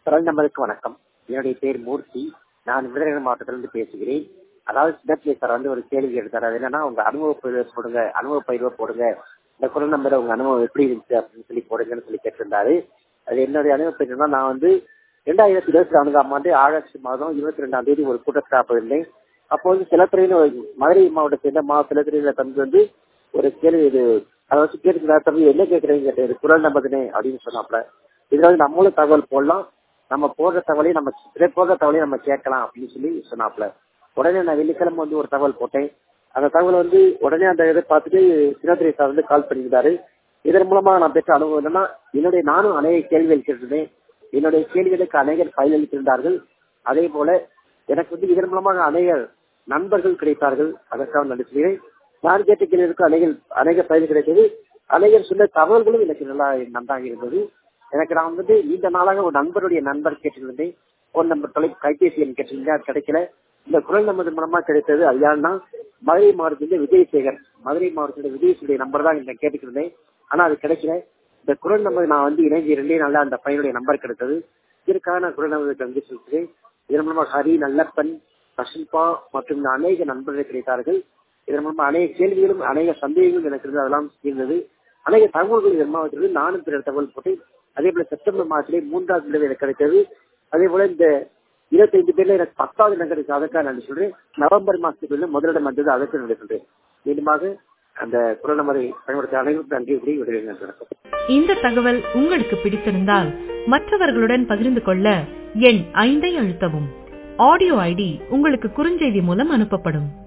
குரல் நம்பருக்கு வணக்கம் என்னுடைய பேர் மூர்த்தி நான் விருதுநகர் மாவட்டத்திலிருந்து பேசுகிறேன் அதாவது சின்னப்பிள்ளை சார் வந்து ஒரு கேள்வி எடுத்தார் அது என்னன்னா உங்க அனுபவ பயிர்வை போடுங்க அனுபவ பயிர்வை போடுங்க இந்த குரல் நம்பர் உங்க அனுபவம் எப்படி இருந்துச்சு அப்படின்னு சொல்லி போடுங்கன்னு சொல்லி கேட்டிருந்தாரு அது என்னுடைய அனுபவ பயிர்னா நான் வந்து ரெண்டாயிரத்தி இருபத்தி நான்காம் ஆண்டு ஆகஸ்ட் மாதம் இருபத்தி ரெண்டாம் தேதி ஒரு கூட்டத்தில் போயிருந்தேன் அப்போ வந்து சிலத்துறையில மதுரை மாவட்டத்தை சேர்ந்த மா சிலத்துறையில தம்பி வந்து ஒரு கேள்வி இது அதை வச்சு கேட்டுக்கிறார் தம்பி என்ன கேட்குறீங்க கேட்டது குரல் நம்பதுனே அப்படின்னு சொன்னாப்ல இதுல வந்து நம்மளும் தகவல் போடலாம் நம்ம போடுற தகவலையும் நம்ம பிறர் போடுற தகவலையும் நம்ம கேட்கலாம் அப்படின்னு சொல்லி சொன்னாப்ல உடனே நான் வெள்ளிக்கிழமை வந்து ஒரு தகவல் போட்டேன் அந்த தகவல் வந்து உடனே அந்த இதை பார்த்துட்டு சின்னத்துறை சார் வந்து கால் பண்ணியிருந்தாரு இதன் மூலமா நான் பெற்ற அனுபவம் என்னன்னா என்னுடைய நானும் அநேக கேள்விகள் கேட்டிருந்தேன் என்னுடைய கேள்விகளுக்கு அநேகர் பதிலளித்திருந்தார்கள் அதே போல எனக்கு வந்து இதன் மூலமாக அநேக நண்பர்கள் கிடைத்தார்கள் அதற்காக நன்றி செய்கிறேன் நான் கேட்ட கேள்விகளுக்கு அநேக அநேக பதில் கிடைத்தது அநேகர் சொன்ன தகவல்களும் எனக்கு நல்லா நன்றாக இருந்தது எனக்கு நான் வந்து நீண்ட நாளாக ஒரு நண்பருடைய நண்பர் கேட்டிருந்தேன் போன் நம்பர் தொலை கைபேசி எண் கேட்டிருந்தேன் அது கிடைக்கல இந்த குரல் நம்பர் மூலமா கிடைத்தது அது யாருன்னா மதுரை மாவட்டத்திலே விஜயசேகர் மதுரை மாவட்டத்திலே விஜயசுடைய நம்பர் தான் நான் கேட்டுக்கிருந்தேன் ஆனா அது கிடைக்கல இந்த குரல் நம்பர் நான் வந்து இணைஞ்சு ரெண்டே நாள்ல அந்த பையனுடைய நம்பர் கிடைத்தது இதற்காக நான் குரல் நம்பருக்கு நன்றி சொல்கிறேன் இதன் மூலமா ஹரி நல்லப்பன் கஷில்பா மற்றும் அநேக நண்பர்கள் கிடைத்தார்கள் இதன் மூலமா அநேக கேள்விகளும் அநேக சந்தேகங்களும் எனக்கு இருந்தது அதெல்லாம் தீர்ந்தது அநேக தகவல்கள் இதன் மாவட்டத்தில் நானும் பிற தகவல் போட்டேன் அதே போல செப்டம்பர் மாதத்திலே மூன்றாவது விளைவு எனக்கு கிடைத்தது அதே போல இந்த இருபத்தைந்து பேர்ல எனக்கு பத்தாவது இடம் கிடைச்சது அதற்காக நான் சொல்றேன் நவம்பர் மாசத்துக்குள்ள முதலிடம் வந்தது அதற்கு நான் சொல்றேன் மீண்டுமாக அந்த குரல் நம்பரை பயன்படுத்த அனைவருக்கும் நன்றி கூறி விடுகிறேன் இந்த தகவல் உங்களுக்கு பிடித்திருந்தால் மற்றவர்களுடன் பகிர்ந்து கொள்ள எண் ஐந்தை அழுத்தவும் ஆடியோ ஐடி உங்களுக்கு குறுஞ்செய்தி மூலம் அனுப்பப்படும்